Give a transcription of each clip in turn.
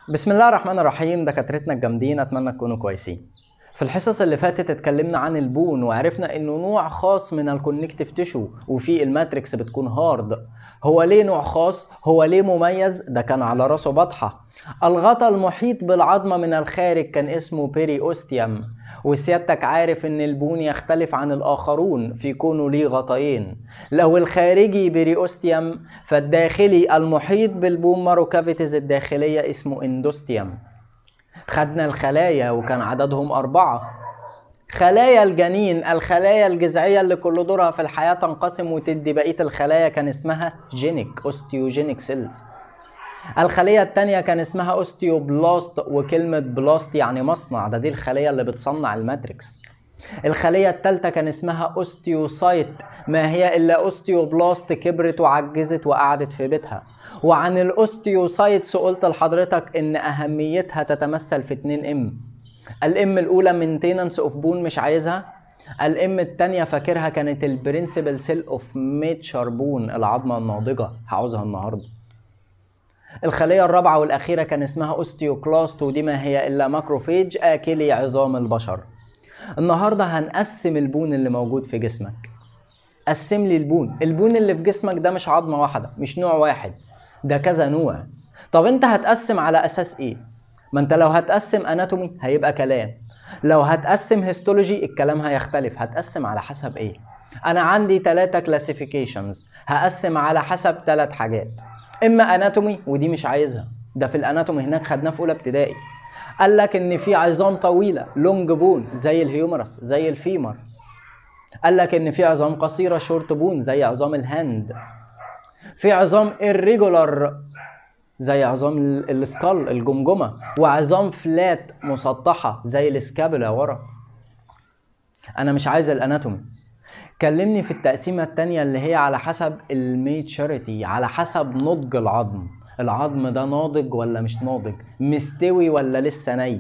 بسم الله الرحمن الرحيم دكاترتنا الجامدين اتمنى تكونوا كويسين في الحصص اللي فاتت اتكلمنا عن البون وعرفنا انه نوع خاص من الكونكتيف تيشو وفي الماتريكس بتكون هارد هو ليه نوع خاص هو ليه مميز ده كان على راسه بطحه الغطاء المحيط بالعظمه من الخارج كان اسمه بيري اوستيوم وسيادتك عارف ان البون يختلف عن الاخرون في كونه ليه غطاين لو الخارجي بيريوستيوم فالداخلي المحيط بالبون مارو كافيتيز الداخليه اسمه اندوستيوم خدنا الخلايا وكان عددهم أربعة خلايا الجنين الخلايا الجذعية اللي كل دورها في الحياة تنقسم وتدي بقية الخلايا كان اسمها جينيك أوستيوجينيك سيلز الخلية التانية كان اسمها أوستيوبلاست وكلمة بلاست يعني مصنع ده دي الخلية اللي بتصنع الماتريكس الخلية التالتة كان اسمها أوستيوسايت ما هي إلا أوستيوبلاست كبرت وعجزت وقعدت في بيتها وعن الأوستيوسايتس قلت لحضرتك إن أهميتها تتمثل في 2 ام الام الأولى مينتيننس اوف بون مش عايزها الام التانية فاكرها كانت البرنسبل سيل اوف ميتشر بون العظمة الناضجة هعوزها النهارده الخلية الرابعة والأخيرة كان اسمها أوستيوكلاست ودي ما هي إلا ماكروفيج آكلي عظام البشر النهاردة هنقسم البون اللي موجود في جسمك قسم لي البون البون اللي في جسمك ده مش عظمة واحدة مش نوع واحد ده كذا نوع طب انت هتقسم على أساس ايه ما انت لو هتقسم اناتومي هيبقى كلام لو هتقسم هيستولوجي الكلام هيختلف هتقسم على حسب ايه انا عندي ثلاثة كلاسيفيكيشنز هقسم على حسب ثلاث حاجات اما اناتومي ودي مش عايزها ده في الاناتومي هناك خدناه في اولى ابتدائي قال لك ان في عظام طويله لونج بون زي الهيومرس زي الفيمر قال لك ان في عظام قصيره شورت بون زي عظام الهاند في عظام irregular زي عظام ال- السكال الجمجمه وعظام فلات مسطحه زي السكابولا ورا انا مش عايز الاناتومي كلمني في التقسيمه التانية اللي هي على حسب الميتشوريتي على حسب نضج العظم العظم ده ناضج ولا مش ناضج مستوي ولا لسه ني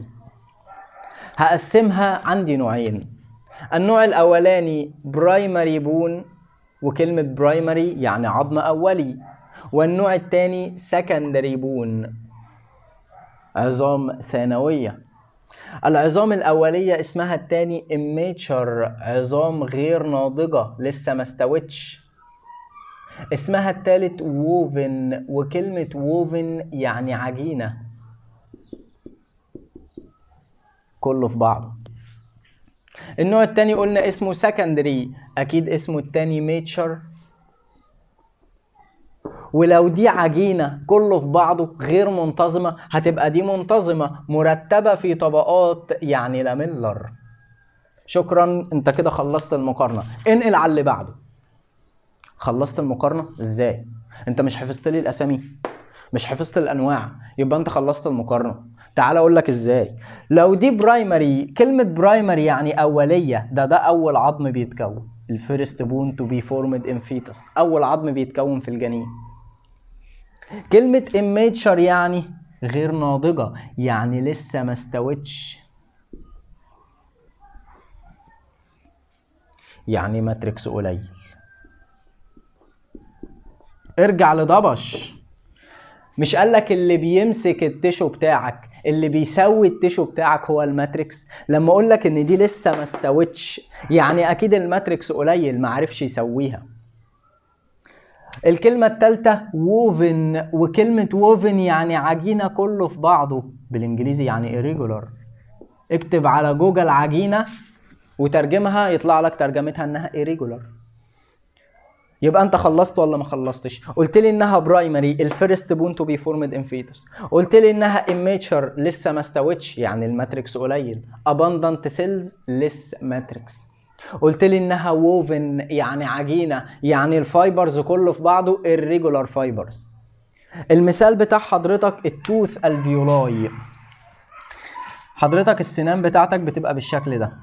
هقسمها عندي نوعين النوع الاولاني برايمري بون وكلمة برايمري يعني عظم اولي والنوع الثاني سكندري بون عظام ثانوية العظام الأولية اسمها التاني immature عظام غير ناضجة لسه ما استوتش اسمها التالت ووفن وكلمة ووفن يعني عجينة كله في بعضه النوع التاني قلنا اسمه سكندري اكيد اسمه التاني ميتشر ولو دي عجينة كله في بعضه غير منتظمة هتبقى دي منتظمة مرتبة في طبقات يعني لاميلر شكرا انت كده خلصت المقارنة انقل على اللي بعده خلصت المقارنة ازاي انت مش حفظت لي الاسامي مش حفظت الانواع يبقى انت خلصت المقارنة تعال اقول لك ازاي لو دي برايمري كلمة برايمري يعني اولية ده ده اول عظم بيتكون الفيرست بون تو بي فورمد ان فيتس اول عظم بيتكون في الجنين كلمة immature يعني غير ناضجة يعني لسه ما استوتش يعني ماتريكس قليل ارجع لضبش مش قالك اللي بيمسك التشو بتاعك اللي بيسوي التشو بتاعك هو الماتريكس لما اقول لك ان دي لسه ما استوتش يعني اكيد الماتريكس قليل ما عرفش يسويها الكلمة التالتة ووفن وكلمة ووفن يعني عجينة كله في بعضه بالانجليزي يعني irregular اكتب على جوجل عجينة وترجمها يطلع لك ترجمتها انها irregular يبقى انت خلصت ولا ما خلصتش قلت لي انها برايمري الفيرست بون تو بي فورمد ان فيتس قلت لي انها immature لسه ما استوتش يعني الماتريكس قليل abundant cells less ماتريكس قلت لي انها ووفن يعني عجينه يعني الفايبرز كله في بعضه irregular فايبرز المثال بتاع حضرتك التوث الفيولاي حضرتك السنان بتاعتك بتبقى بالشكل ده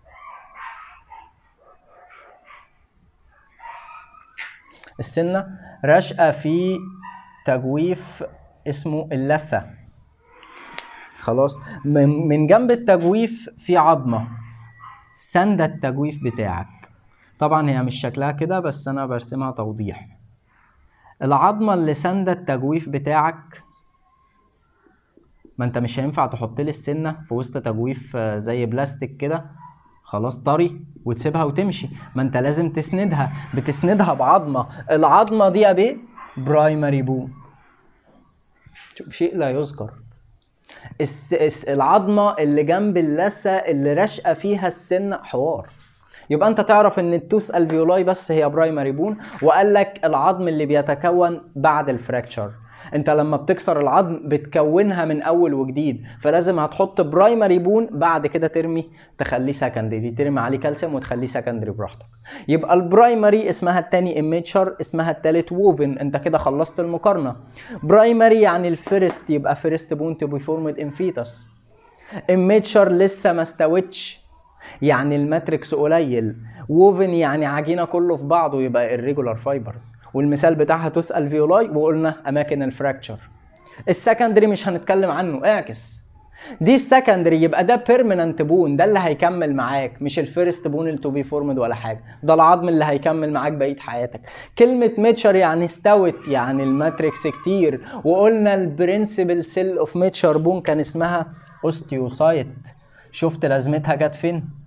السنة راشقة في تجويف اسمه اللثة خلاص من من جنب التجويف في عظمة سند التجويف بتاعك طبعا هي مش شكلها كده بس انا برسمها توضيح العظمة اللي سند التجويف بتاعك ما انت مش هينفع تحط لي السنه في وسط تجويف آه، زي بلاستيك كده خلاص طري وتسيبها وتمشي ما انت لازم تسندها بتسندها بعظمه العظمه دي يا بيه برايمري بون شوف شيء لا يذكر الس... الس... العظمه اللي جنب اللثه اللي راشقه فيها السن حوار يبقى انت تعرف ان التوث الفيولاي بس هي برايمري بون وقال لك العظم اللي بيتكون بعد الفراكتشر انت لما بتكسر العظم بتكونها من اول وجديد فلازم هتحط برايمري بون بعد كده ترمي تخليه سكندري ترمي عليه كالسيوم وتخليه سكندري براحتك يبقى البرايمري اسمها التاني اميتشر اسمها التالت ووفن انت كده خلصت المقارنه برايمري يعني الفيرست يبقى فيرست بون تو بي فورمد ان فيتس اميتشر لسه ما استوتش يعني الماتريكس قليل ووفن يعني عجينه كله في بعضه يبقى الريجولار فايبرز والمثال بتاعها توث الفيولاي وقلنا اماكن الفراكتشر السكندري مش هنتكلم عنه اعكس دي السكندري يبقى ده بيرمننت بون ده اللي هيكمل معاك مش الفيرست بون اللي تو بي فورمد ولا حاجه ده العظم اللي هيكمل معاك بقيه حياتك كلمه ميتشر يعني استوت يعني الماتريكس كتير وقلنا البرنسبل سيل اوف ميتشر بون كان اسمها اوستيوسايت شفت لازمتها جت فين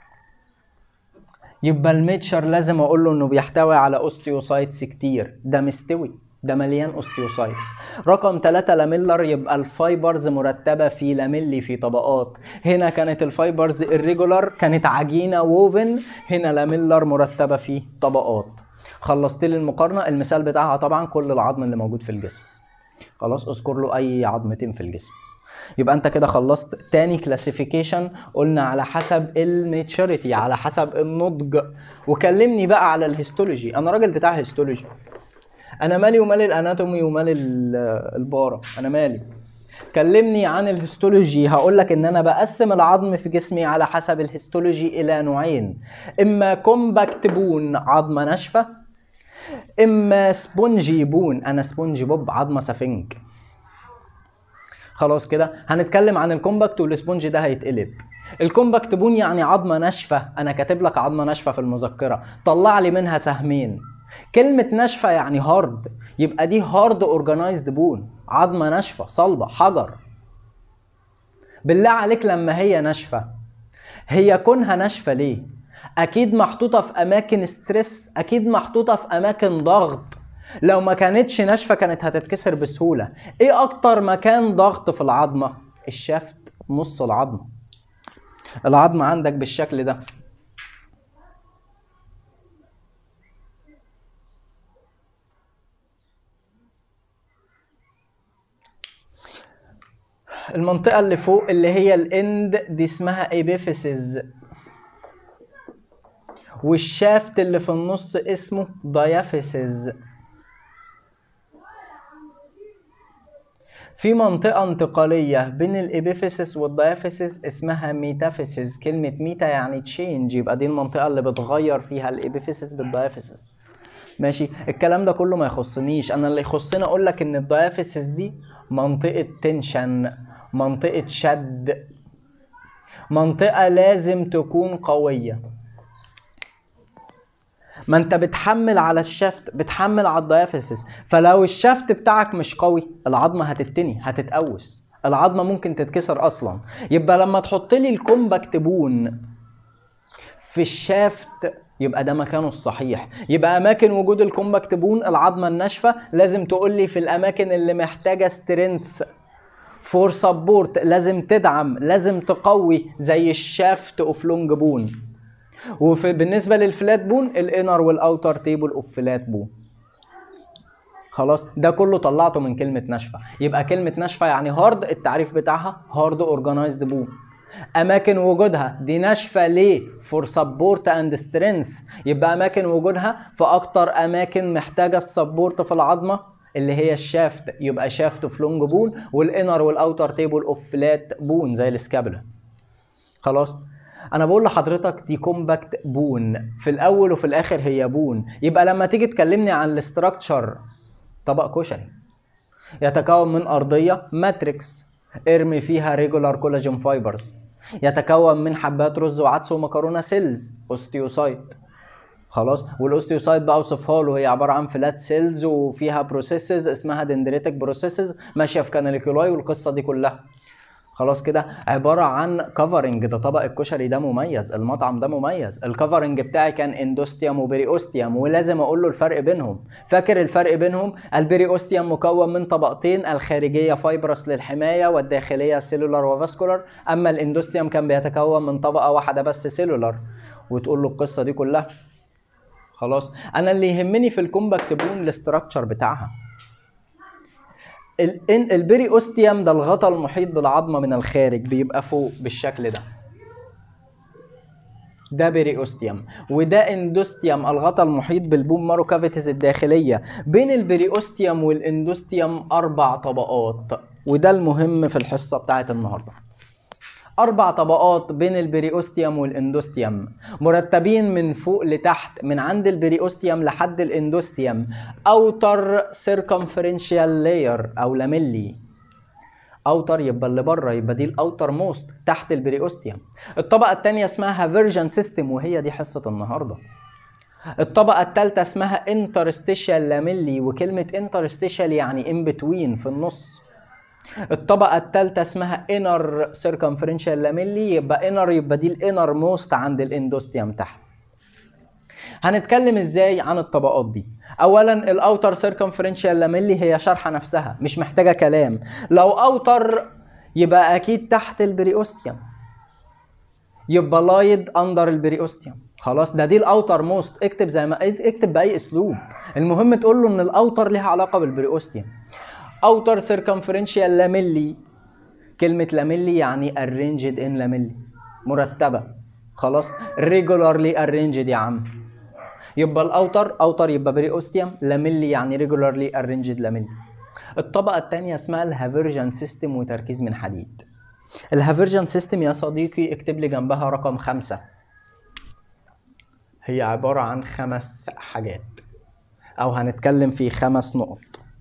يبقى الميتشر لازم اقول له انه بيحتوي على اوستيوسايتس كتير ده مستوي ده مليان اوستيوسايتس رقم 3 لاميلر يبقى الفايبرز مرتبه في لاميلي في طبقات هنا كانت الفايبرز الريجولار كانت عجينه ووفن هنا لاميلر مرتبه في طبقات خلصت لي المقارنه المثال بتاعها طبعا كل العظم اللي موجود في الجسم خلاص اذكر له اي عظمتين في الجسم يبقى انت كده خلصت تاني كلاسيفيكيشن قلنا على حسب الميتشوريتي على حسب النضج وكلمني بقى على الهيستولوجي انا راجل بتاع هيستولوجي انا مالي ومال الاناتومي ومال ال- البارا انا مالي كلمني عن الهيستولوجي هقول لك ان انا بقسم العظم في جسمي على حسب الهيستولوجي الى نوعين اما كومباكت بون عظمه ناشفه اما سبونجي بون انا سبونجي بوب عظمه سفنج خلاص كده هنتكلم عن الكومباكت والسبونج ده هيتقلب الكومباكت بون يعني عظمه ناشفه انا كاتب لك عظمه ناشفه في المذكره طلع لي منها سهمين كلمه ناشفه يعني هارد يبقى دي هارد اورجانيزد بون عظمه ناشفه صلبه حجر بالله عليك لما هي ناشفه هي كونها ناشفه ليه اكيد محطوطه في اماكن ستريس اكيد محطوطه في اماكن ضغط لو ما كانتش ناشفه كانت هتتكسر بسهوله ايه اكتر مكان ضغط في العظمه الشفت نص العظمه العظمه عندك بالشكل ده المنطقة اللي فوق اللي هي الاند دي اسمها ايبيفيسز والشافت اللي في النص اسمه دايافيسز في منطقة انتقالية بين الإبيفيسس والدايافيسس اسمها ميتافيسس كلمة ميتا يعني تشينج يبقى دي المنطقة اللي بتغير فيها الإبيفيسس بالدايافيسس ماشي الكلام ده كله ما يخصنيش انا اللي يخصني اقول لك ان الدايافيسس دي منطقة تنشن منطقة شد منطقة لازم تكون قوية ما انت بتحمل على الشفت بتحمل على الدايافيسس فلو الشفت بتاعك مش قوي العظمه هتتني هتتقوس العظمه ممكن تتكسر اصلا يبقى لما تحط لي الكومباكت بون في الشافت يبقى ده مكانه الصحيح يبقى اماكن وجود الكومباكت بون العظمه الناشفه لازم تقول لي في الاماكن اللي محتاجه سترينث فور سبورت لازم تدعم لازم تقوي زي الشافت اوف لونج بون وبالنسبه للفلات بون الانر والاوتر تيبل اوف فلات بون خلاص ده كله طلعته من كلمه ناشفه يبقى كلمه ناشفه يعني هارد التعريف بتاعها هارد اورجانيزد بون اماكن وجودها دي ناشفه ليه فور سبورت اند سترينث يبقى اماكن وجودها في اكتر اماكن محتاجه السبورت في العظمه اللي هي الشافت يبقى شافت في لونج بون والانر والاوتر تيبل اوف فلات بون زي السكابولا خلاص انا بقول لحضرتك دي كومباكت بون في الاول وفي الاخر هي بون يبقى لما تيجي تكلمني عن الاستراكشر طبق كشري يتكون من ارضيه ماتريكس ارمي فيها ريجولار كولاجين فايبرز يتكون من حبات رز وعدس ومكرونه سيلز اوستيوسايت خلاص والاوستيوسايت بقى اوصفها له هي عباره عن فلات سيلز وفيها بروسيسز اسمها دندريتك بروسيسز ماشيه في كاناليكولاي والقصه دي كلها خلاص كده عباره عن كفرنج ده طبق الكشري ده مميز المطعم ده مميز الكفرنج بتاعي كان اندوستيوم وبريوستيوم ولازم اقول له الفرق بينهم فاكر الفرق بينهم البريوستيوم مكون من طبقتين الخارجيه فايبرس للحمايه والداخليه سيلولار وفاسكولار اما الاندوستيوم كان بيتكون من طبقه واحده بس سيلولار وتقول له القصه دي كلها خلاص انا اللي يهمني في الكومباكت بون الاستراكشر بتاعها ال- البري اوستيوم ده الغطاء المحيط بالعظمه من الخارج بيبقى فوق بالشكل ده ده بري اوستيوم وده اندوستيوم الغطاء المحيط بالبوم مارو كافيتيز الداخليه بين البري اوستيوم والاندوستيوم اربع طبقات وده المهم في الحصه بتاعت النهارده أربع طبقات بين البريوستيوم والإندوستيوم مرتبين من فوق لتحت من عند البريوستيوم لحد الإندوستيوم أوتر سيركمفرنشال لاير أو لاميلي اوتر يبقى اللي بره يبقى دي الاوتر موست تحت البريوستيوم الطبقه الثانيه اسمها هافيرجن سيستم وهي دي حصه النهارده الطبقه الثالثه اسمها انترستيشال لاميلي وكلمه انترستيشال يعني ان بتوين في النص الطبقة الثالثة اسمها انر سيركمفرنشال لاميلي يبقى انر يبقى دي الانر موست عند الاندوستيوم تحت هنتكلم ازاي عن الطبقات دي اولا الاوتر سيركمفرنشال لاميلي هي شرحة نفسها مش محتاجة كلام لو اوتر يبقى اكيد تحت البريوستيوم يبقى لايد اندر البريوستيوم خلاص ده دي الاوتر موست اكتب زي ما اكتب باي اسلوب المهم تقول له ان الاوتر ليها علاقه بالبريوستيوم اوتر سيركمفرنشال لاميلي كلمة لاميلي يعني arranged in لاميلي مرتبة خلاص regularly arranged يا عم يبقى الاوتر اوتر يبقى بريوستيوم لاميلي يعني regularly arranged لاميلي الطبقة الثانية اسمها الهافيرجن سيستم وتركيز من حديد الهافيرجن سيستم يا صديقي اكتب لي جنبها رقم خمسة هي عبارة عن خمس حاجات أو هنتكلم في خمس نقط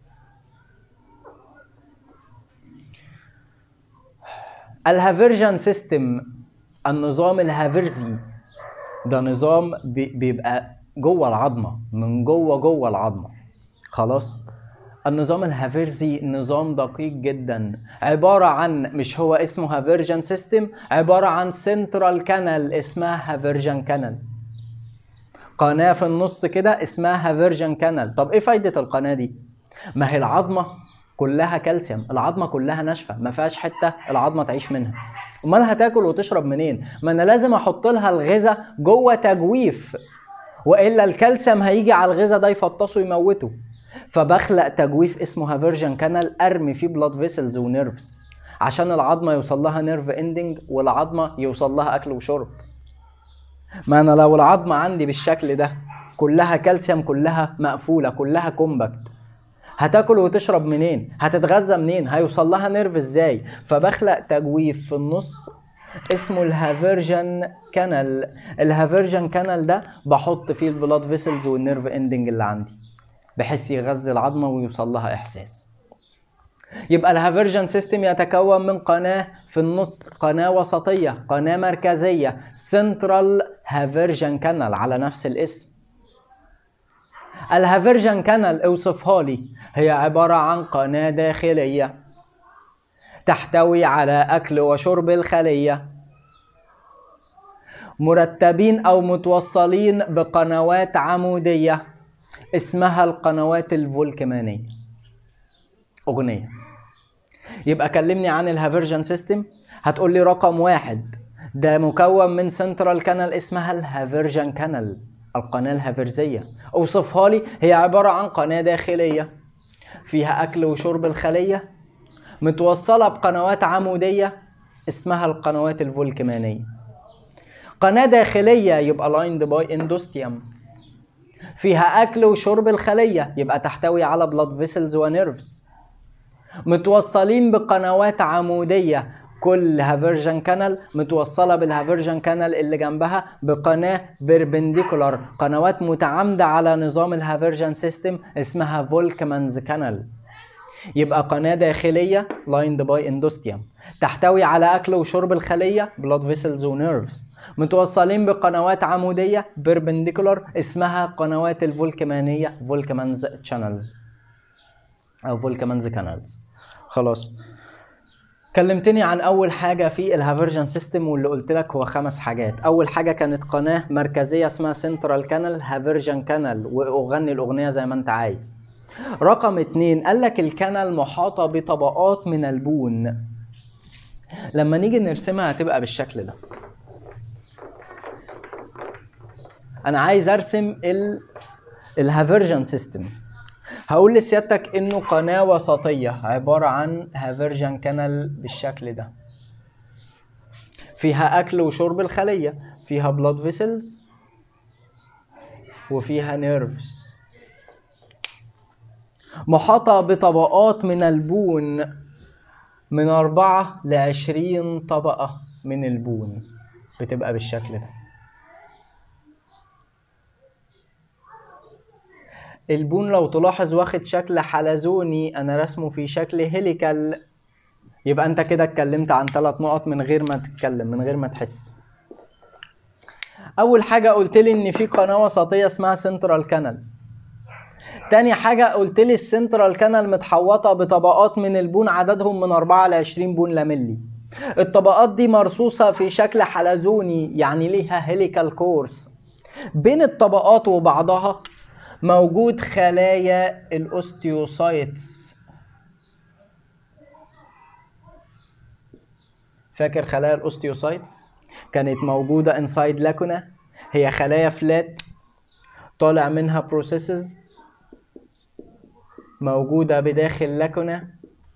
الهافيرجن سيستم النظام الهافيرزي ده نظام بي- بيبقى جوه العظمه من جوه جوه العظمه خلاص النظام الهافيرزي نظام دقيق جدا عبارة عن مش هو اسمه هافيرجن سيستم عبارة عن سنترال كانال اسمها هافيرجن كانال قناة في النص كده اسمها هافيرجن كانال طب ايه فايدة القناة دي ما هي العظمة كلها كالسيوم العظمة كلها ناشفة ما فيهاش حتة العظمة تعيش منها امال هتاكل وتشرب منين ما انا لازم احط لها الغذاء جوه تجويف والا الكالسيوم هيجي على الغذاء ده يفطسه يموته فبخلق تجويف اسمه هافيرجن كانال ارمي فيه بلاد فيسلز ونيرفز عشان العظمه يوصل لها نيرف اندنج والعظمه يوصل لها اكل وشرب ما انا لو العظمه عندي بالشكل ده كلها كالسيوم كلها مقفوله كلها كومباكت هتاكل وتشرب منين هتتغذى منين هيوصل لها نيرف ازاي فبخلق تجويف في النص اسمه الهافيرجن كانال الهافيرجن كانال ده بحط فيه البلاد فيسلز والنيرف اندنج اللي عندي بحيث يغذي العظمه ويوصل لها احساس يبقى الهافيرجن سيستم يتكون من قناه في النص قناه وسطيه قناه مركزيه سنترال هافيرجن كانال على نفس الاسم الهافيرجن كانال اوصفها لي هي عباره عن قناه داخليه تحتوي على اكل وشرب الخليه مرتبين او متوصلين بقنوات عموديه اسمها القنوات الفولكمانيه اغنيه يبقى كلمني عن الهافيرجن سيستم هتقول لي رقم واحد ده مكون من سنترال كانال اسمها الهافيرجن كانال القناة الهافيرزية اوصفها لي هي عبارة عن قناة داخلية فيها أكل وشرب الخلية متوصلة بقنوات عمودية اسمها القنوات الفولكمانية قناة داخلية يبقى لايند باي اندوستيوم فيها أكل وشرب الخلية يبقى تحتوي على بلاد فيسلز ونيرفز متوصلين بقنوات عمودية كل هافيرجن كانال متوصلة بالهافيرجن كانال اللي جنبها بقناة بيربنديكولار قنوات متعامدة على نظام الهافيرجن سيستم اسمها فولكمانز كانال يبقى قناة داخلية لايند باي اندوستيوم تحتوي على أكل وشرب الخلية بلاد فيسلز ونيرفز متوصلين بقنوات عمودية بيربنديكولار اسمها قنوات الفولكمانية فولكمانز تشانلز أو فولكمانز كانالز خلاص كلمتني عن اول حاجه في الهافرجن سيستم واللي قلت لك هو خمس حاجات اول حاجه كانت قناه مركزيه اسمها سنترال كانال هافرجن كانال واغني الاغنيه زي ما انت عايز رقم اتنين قال لك الكانال محاطه بطبقات من البون لما نيجي نرسمها هتبقى بالشكل ده انا عايز ارسم ال الهافرجن سيستم هقول لسيادتك انه قناه وسطيه عباره عن هافرجن كانال بالشكل ده فيها اكل وشرب الخليه فيها بلاد فيسلز وفيها نيرفز محاطه بطبقات من البون من أربعة لعشرين طبقة من البون بتبقى بالشكل ده البون لو تلاحظ واخد شكل حلزوني انا رسمه في شكل هيليكال يبقى انت كده اتكلمت عن ثلاث نقط من غير ما تتكلم من غير ما تحس اول حاجه قلت لي ان في قناه وسطيه اسمها سنترال كانال تاني حاجة قلت لي السنترال كانال متحوطة بطبقات من البون عددهم من 4 ل 20 بون لاميلي الطبقات دي مرصوصة في شكل حلزوني يعني ليها هيليكال كورس بين الطبقات وبعضها موجود خلايا الاوستيوسايتس فاكر خلايا الاوستيوسايتس كانت موجودة انسايد لاكونا هي خلايا فلات طالع منها بروسيسز موجودة بداخل لاكونا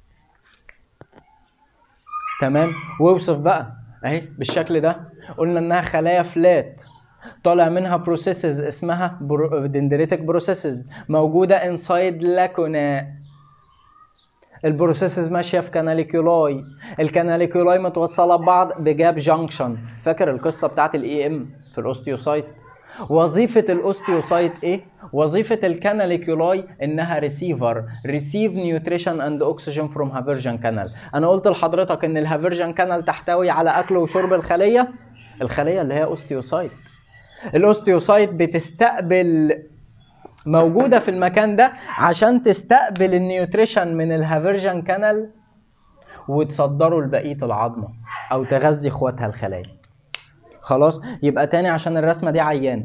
تمام واوصف بقى اهي بالشكل ده قلنا انها خلايا فلات طالع منها بروسيسز اسمها برو... دندريتك بروسيسز موجوده انسايد لاكونا البروسيسز ماشيه في كاناليكولاي الكاناليكولاي متوصله ببعض بجاب جانكشن فاكر القصه بتاعت الاي ام في الاوستيوسايت وظيفة الاوستيوسايت ايه؟ وظيفة الكاناليكولاي انها ريسيفر ريسيف نيوتريشن اند اوكسجين فروم هافرجن كانال انا قلت لحضرتك ان الهافرجن كانال تحتوي على اكل وشرب الخلية الخلية اللي هي اوستيوسايت الاوستيوسايت بتستقبل موجوده في المكان ده عشان تستقبل النيوتريشن من الهافرجن كانال وتصدره لبقيه العظمه او تغذي اخواتها الخلايا خلاص يبقى تاني عشان الرسمه دي عيان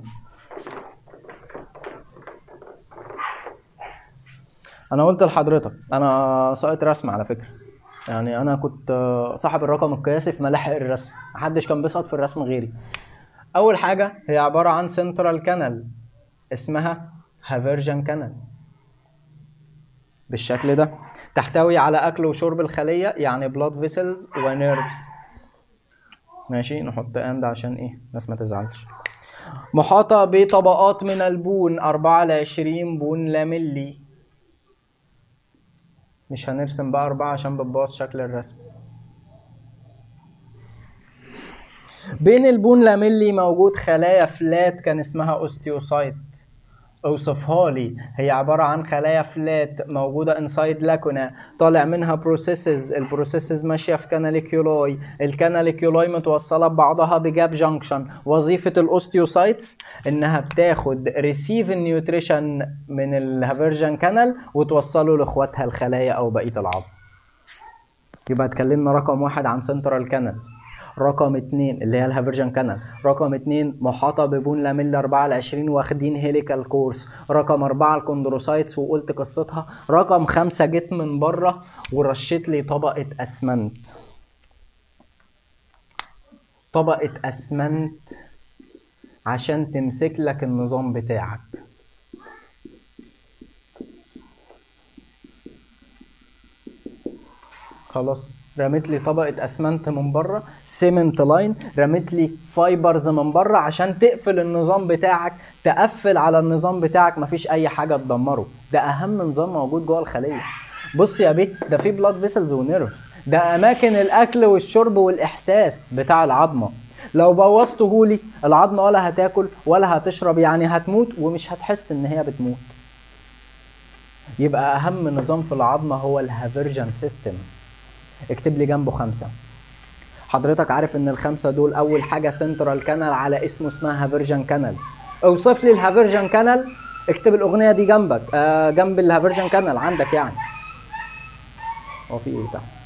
انا قلت لحضرتك انا ساقط رسم على فكره يعني انا كنت صاحب الرقم القياسي في ملاحق الرسم محدش كان بيسقط في الرسم غيري اول حاجه هي عباره عن سنترال كانال اسمها هافرجن كانال بالشكل ده تحتوي على اكل وشرب الخليه يعني بلاد فيسلز ونيرفز ماشي نحط اند عشان ايه الناس ما تزعلش محاطة بطبقات من البون 4 ل 20 بون لاميلي مش هنرسم بقى أربعة عشان بتبوظ شكل الرسم بين البون لاميلي موجود خلايا فلات كان اسمها اوستيوسايت اوصفها لي هي عبارة عن خلايا فلات موجودة انسايد لاكونا طالع منها بروسيسز البروسيسز ماشية في كاناليكيولاي الكاناليكيولاي متوصلة ببعضها بجاب جانكشن وظيفة الاوستيوسايتس انها بتاخد ريسيف النيوتريشن من الهافرجن كانال وتوصله لاخواتها الخلايا او بقية العظم يبقى اتكلمنا رقم واحد عن سنترال كانال رقم اتنين اللي هي الهافرجن كانال رقم اتنين محاطة ببون لاميلا 4 ل 20 واخدين هيليكال كورس رقم أربعة الكوندروسايتس وقلت قصتها رقم خمسة جيت من بره ورشيت لي طبقة أسمنت طبقة أسمنت عشان تمسك لك النظام بتاعك خلاص رميت لي طبقه اسمنت من بره سيمنت لاين رميت لي فايبرز من بره عشان تقفل النظام بتاعك تقفل على النظام بتاعك مفيش اي حاجه تدمره ده اهم نظام موجود جوه الخليه بص يا بيه ده في بلاد فيسلز ونيرفز ده اماكن الاكل والشرب والاحساس بتاع العظمه لو بوظته لي العظمه ولا هتاكل ولا هتشرب يعني هتموت ومش هتحس ان هي بتموت يبقى اهم نظام في العظمه هو الهافرجن سيستم اكتب لي جنبه خمسة حضرتك عارف ان الخمسة دول اول حاجة سنترال كانال على اسمه اسمها هافرجن كانال اوصف لي الهافرجن كانال اكتب الاغنية دي جنبك آه جنب الهافرجن كانال عندك يعني هو في ايه ده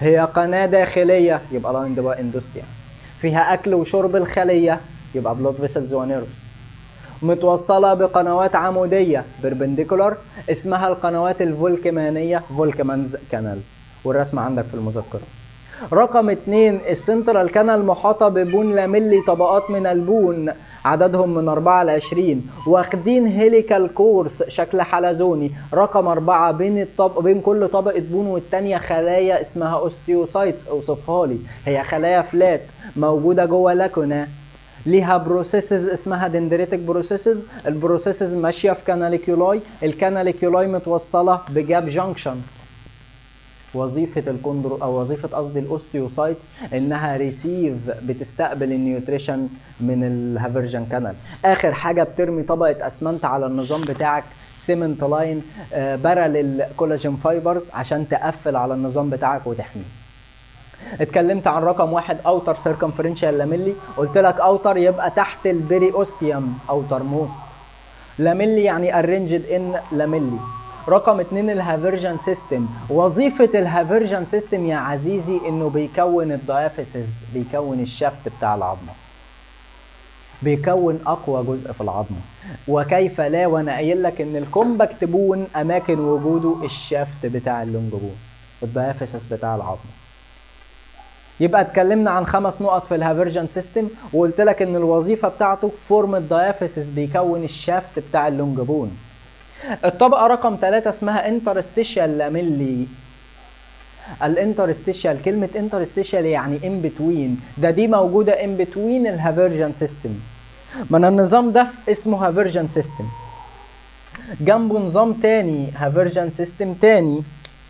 هي قناة داخلية يبقى لايند باي اندوستيوم فيها أكل وشرب الخلية يبقى بلود فيسلز ونيرفز متوصلة بقنوات عمودية بيربنديكولار اسمها القنوات الفولكمانية فولكمانز كانال والرسم عندك في المذكرة رقم اتنين السنترال كانال محاطة ببون لاميلي طبقات من البون عددهم من أربعة لعشرين واخدين هيليكال كورس شكل حلزوني رقم أربعة بين الطب... بين كل طبقة بون والتانية خلايا اسمها اوستيوسايتس اوصفها لي هي خلايا فلات موجودة جوه لاكونا ليها بروسيسز اسمها دندريتك بروسيسز البروسيسز ماشيه في كاناليكيولاي الكاناليكيولاي متوصله بجاب جانكشن وظيفه الكوندرو او وظيفه قصدي الاوستيوسايتس انها ريسيف بتستقبل النيوتريشن من الهافرجن كانال اخر حاجه بترمي طبقه اسمنت على النظام بتاعك سيمنت لاين باراليل كولاجين فايبرز عشان تقفل على النظام بتاعك وتحميه اتكلمت عن رقم واحد اوتر سيركمفرنشال لاميلي قلت لك اوتر يبقى تحت البري اوستيوم اوتر موست لاميلي يعني ارنجد ان لاميلي رقم اتنين الهافرجن سيستم وظيفة الهافرجن سيستم يا عزيزي انه بيكون الدايافيسز بيكون الشفت بتاع العظمة بيكون اقوى جزء في العظمة وكيف لا وانا قايل لك ان الكومباكت بون اماكن وجوده الشفت بتاع اللونج بون الدايافيسز بتاع العظمة يبقى اتكلمنا عن خمس نقط في الهافرجن سيستم وقلت لك ان الوظيفه بتاعته فورم الدايافيسس بيكون الشافت بتاع اللونج بون الطبقه رقم ثلاثة اسمها انترستيشال لاميلي الانترستيشال كلمة انترستيشال يعني ان بتوين ده دي موجودة ان بتوين الهافرجن سيستم من النظام ده اسمه هافرجن سيستم جنبه نظام تاني هافرجن سيستم تاني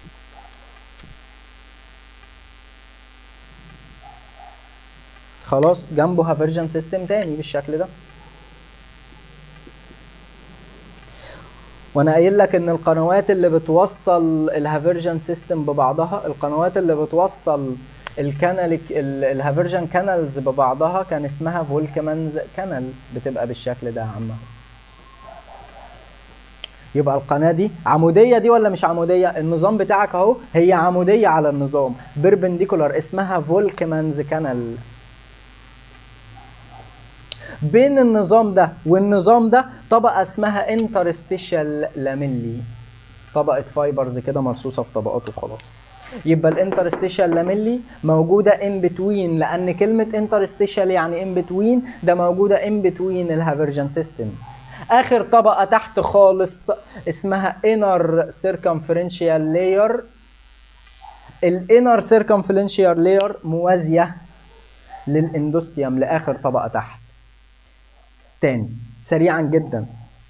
خلاص جنبه هافرجن سيستم تاني بالشكل ده وانا قايل لك ان القنوات اللي بتوصل الهافرجن سيستم ببعضها القنوات اللي بتوصل الكانال الهافرجن كانالز ببعضها كان اسمها فولكمانز كانال بتبقى بالشكل ده يا عم يبقى القناه دي عموديه دي ولا مش عموديه النظام بتاعك اهو هي عموديه على النظام بيربنديكولار اسمها فولكمانز كانال بين النظام ده والنظام ده طبقة اسمها انترستيشال لاميلي طبقة فايبرز كده مرصوصة في طبقات وخلاص يبقى الانترستيشال لاميلي موجودة ان بتوين لأن كلمة انترستيشال يعني ان بتوين ده موجودة ان بتوين الهافرجن سيستم آخر طبقة تحت خالص اسمها انر سيركمفرنشيال لاير الانر سيركمفرنشيال لاير موازية للاندوستيوم لآخر طبقة تحت تاني سريعا جدا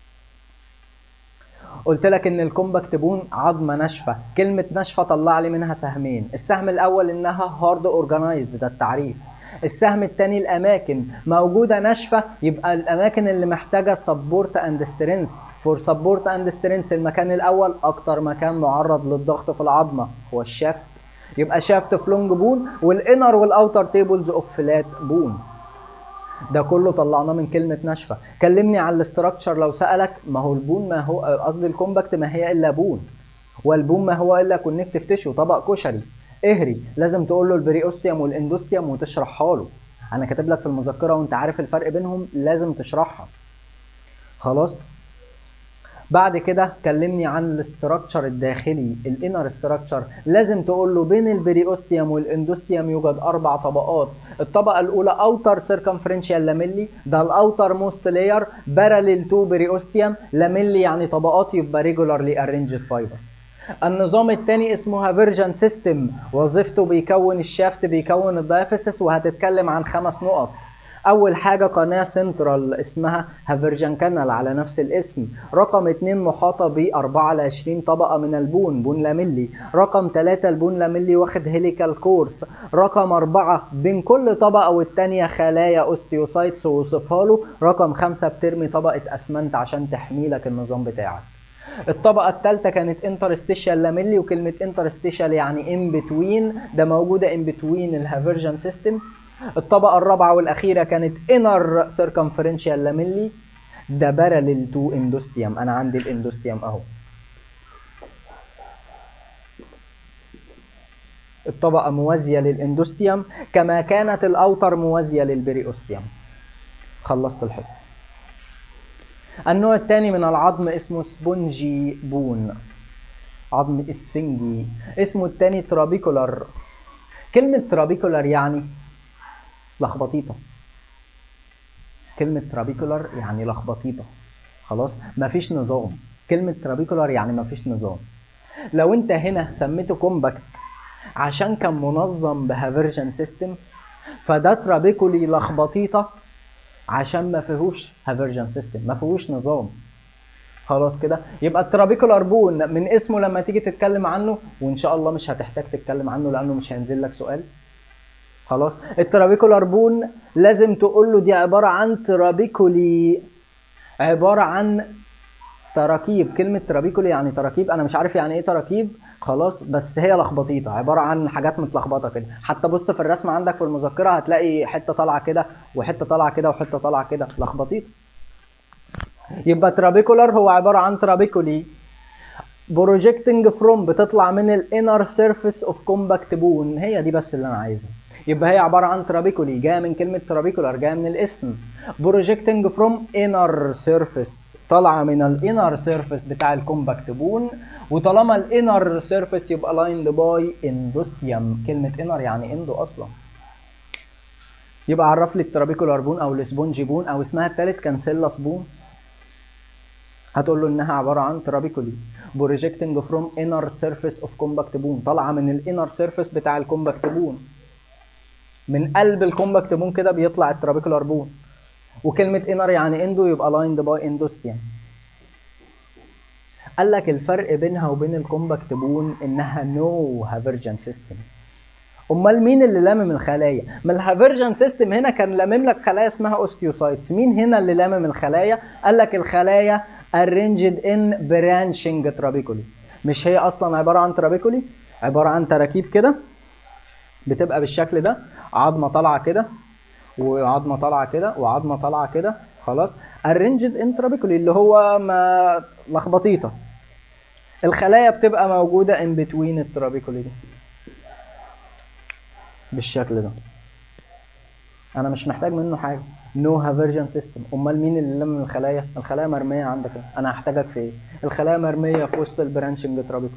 قلت لك ان الكومباكت بون عظمه ناشفه كلمه ناشفه طلع لي منها سهمين السهم الاول انها هارد اورجانيزد ده التعريف السهم الثاني الاماكن موجوده ناشفه يبقى الاماكن اللي محتاجه سبورت اند سترينث فور سبورت اند سترينث المكان الاول اكتر مكان معرض للضغط في العظمه هو الشافت يبقى شافت في لونج بون والانر والاوتر تيبلز اوف فلات بون ده كله طلعناه من كلمه ناشفه كلمني عن الاستراكشر لو سالك ما هو البون ما هو قصدي الكومباكت ما هي الا بون والبون ما هو الا كونكتيف تيشو طبق كشري اهري لازم تقول له البريوستيوم والاندوستيوم وتشرحها له انا كاتب لك في المذكره وانت عارف الفرق بينهم لازم تشرحها خلاص بعد كده كلمني عن الاستراكشر الداخلي الانر استراكشر لازم تقول له بين البريوستيوم والاندوستيوم يوجد اربع طبقات الطبقه الاولى اوتر سيركمفرنشال لاميلي ده الاوتر موست لاير باراليل تو بريوستيوم لاميلي يعني طبقات يبقى ريجولارلي ارينجد فايبرز النظام الثاني اسمه هافرجن سيستم وظيفته بيكون الشافت بيكون الدايفيسس وهتتكلم عن خمس نقط اول حاجه قناه سنترال اسمها هافرجن كانال على نفس الاسم رقم اتنين محاطه ب 4 ل 20 طبقه من البون بون لاميلي رقم ثلاثة البون لاميلي واخد هيليكال كورس رقم أربعة بين كل طبقة والتانية خلايا اوستيوسايتس ووصفها له رقم خمسة بترمي طبقة اسمنت عشان تحمي لك النظام بتاعك الطبقة الثالثة كانت انترستيشال لاميلي وكلمة انترستيشال يعني ان بتوين ده موجودة ان بتوين الهافرجن سيستم الطبقة الرابعة والأخيرة كانت انر سيركمفرنشال لاميلي ده باراليل تو اندوستيوم أنا عندي الاندوستيوم أهو الطبقة موازية للاندوستيوم كما كانت الأوتر موازية للبريوستيوم خلصت الحصة النوع الثاني من العظم اسمه سبونجي بون عظم اسفنجي اسمه الثاني ترابيكولار كلمة ترابيكولار يعني لخبطيطة كلمة ترابيكولار يعني لخبطيطة خلاص مفيش نظام كلمة ترابيكولار يعني مفيش نظام لو انت هنا سميته كومباكت عشان كان منظم بهافيرجن سيستم فده ترابيكولي لخبطيطة عشان ما فيهوش هافيرجن سيستم ما فيهوش نظام خلاص كده يبقى الترابيكولار بون من اسمه لما تيجي تتكلم عنه وان شاء الله مش هتحتاج تتكلم عنه لانه مش هينزل لك سؤال خلاص الترابيكولار بون لازم تقول له دي عباره عن ترابيكولي عباره عن تراكيب كلمة ترابيكولي يعني تراكيب أنا مش عارف يعني إيه تراكيب خلاص بس هي لخبطيطة عبارة عن حاجات متلخبطة كده حتى بص في الرسم عندك في المذكرة هتلاقي حتة طالعة كده وحتة طالعة كده وحتة طالعة كده لخبطيطة يبقى ترابيكولار هو عبارة عن ترابيكولي بروجيكتنج فروم بتطلع من الانر سيرفيس اوف كومباكت بون هي دي بس اللي انا عايزها يبقى هي عباره عن ترابيكولي جايه من كلمه ترابيكولار جايه من الاسم بروجيكتنج فروم انر سيرفيس طالعه من الانر سيرفيس بتاع الكومباكت بون وطالما الانر سيرفيس يبقى لايند باي اندوستيوم كلمه انر يعني اندو اصلا يبقى عرف لي الترابيكولار بون او السبونجي بون او اسمها الثالث كانسيلاس بون هتقول له انها عباره عن ترابيكولي بروجيكتنج فروم انر سيرفيس اوف كومباكت بون طالعه من الانر سيرفيس بتاع الكومباكت بون من قلب الكومباكت بون كده بيطلع الترابيكولار بون وكلمه انر يعني اندو يبقى لايند باي اندوستيوم قال لك الفرق بينها وبين الكومباكت بون انها نو هافيرجن سيستم امال مين اللي لامم الخلايا ما الهافيرجن سيستم هنا كان لامم لك خلايا اسمها اوستيوسايتس مين هنا اللي لامم الخلايا قال لك الخلايا arranged in branching trabeculae مش هي اصلا عباره عن ترابيكولي عباره عن تراكيب كده بتبقى بالشكل ده عظمه طالعه كده وعظمه طالعه كده وعظمه طالعه كده خلاص arranged in trabeculae اللي هو ما لخبطيطه الخلايا بتبقى موجوده in between الترابيكولي دي بالشكل ده انا مش محتاج منه حاجه نو هافيرجن سيستم امال مين اللي لم الخلايا الخلايا مرميه عندك ايه انا هحتاجك في ايه الخلايا مرميه في وسط البرانشنج ترابيكو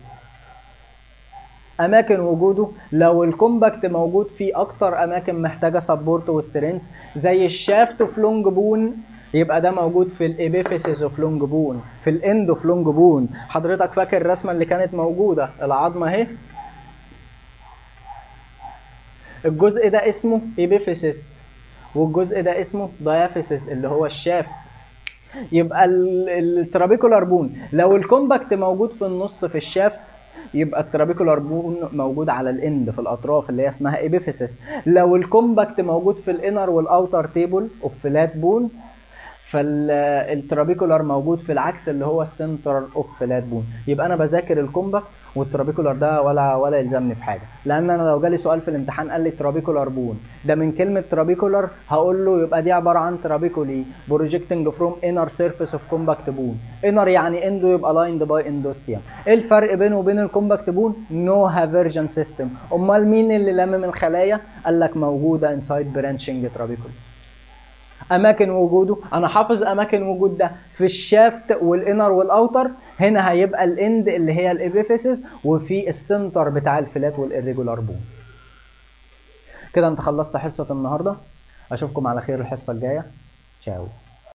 اماكن وجوده لو الكومباكت موجود في اكتر اماكن محتاجه سبورت وسترينث زي الشافت اوف لونج بون يبقى ده موجود في الابيفيسيس اوف لونج بون في الاند اوف لونج بون حضرتك فاكر الرسمه اللي كانت موجوده العظمه اهي الجزء ده اسمه ايبيفيسيس والجزء ده اسمه دايافيسيس اللي هو الشافت يبقى الترابيكولار بون لو الكومباكت موجود في النص في الشافت يبقى الترابيكولار بون موجود على الاند في الاطراف اللي هي اسمها ايبيفيسيس لو الكومباكت موجود في الانر والاوتر تيبل اوف فلات بون فالترابيكولار موجود في العكس اللي هو السنتر اوف فلات بون يبقى انا بذاكر الكومباكت والترابيكولار ده ولا ولا يلزمني في حاجه لان انا لو جالي سؤال في الامتحان قال لي ترابيكولار بون ده من كلمه ترابيكولار هقول له يبقى دي عباره عن ترابيكولي بروجيكتنج فروم انر سيرفيس اوف كومباكت بون انر يعني اندو يبقى لايند باي اندوستيوم ايه الفرق بينه وبين الكومباكت بون نو هافيرجن سيستم امال مين اللي لمم الخلايا قال لك موجوده انسايد برانشنج ترابيكولي اماكن وجوده انا حافظ اماكن وجود ده في الشافت والانر والاوتر هنا هيبقى الاند اللي هي الابيفيسيس وفي السنتر بتاع الفلات والاريجولار بون كده انت خلصت حصه النهارده اشوفكم على خير الحصه الجايه تشاو